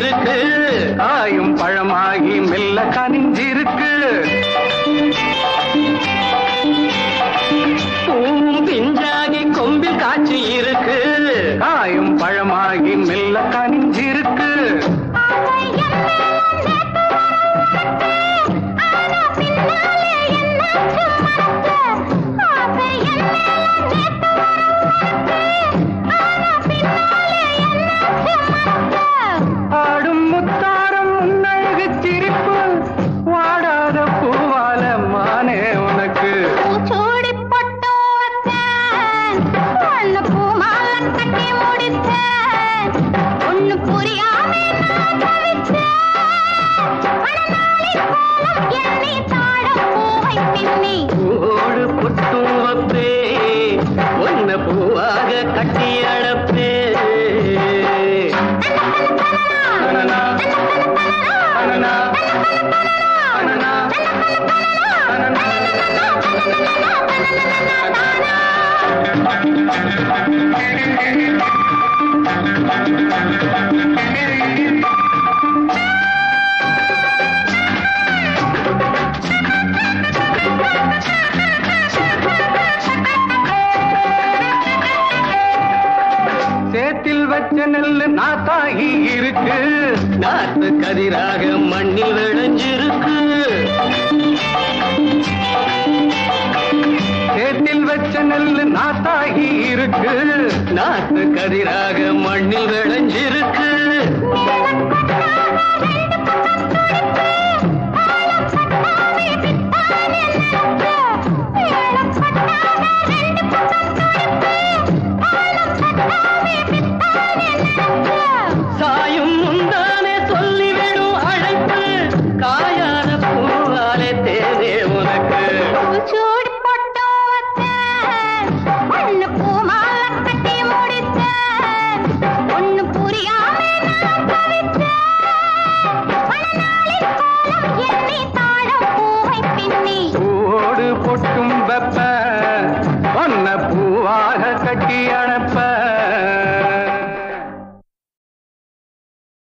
இருக்கு காயும் பழமாகி மெல்ல கனிஞ்சிருக்கு பூவும் பிஞ்சாகி கொம்பில் காய்ச்சி இருக்கு காயும் பழமாகி மெல்ல கனிஞ்சிருக்கு ஆடும் முத்தாரம் உன்னழகு சிரிப்பு வாடாத பூவால மானே உனக்கு புரியாம நான் தவிச்சேன் மனநாளில் கோலம் எண்ணி தாழம் பூவை பின்னி பூவோடு புட்டும் வப்பே ஒன்ன பூவாக கட்டி அடப்பே தனனா, தனனா, தனனா, தனனா. சேத்தில் வச்ச நெல்லு நாத்தாகி இருக்கு நாட்டு கதிராக மண்ணில் விளைஞ்சிருக்கு சேத்தில் வச்ச நெல்லு நாத்தாகி இருக்கு நாட்டு கதிராக மண்ணில் விளைஞ்சிருக்கு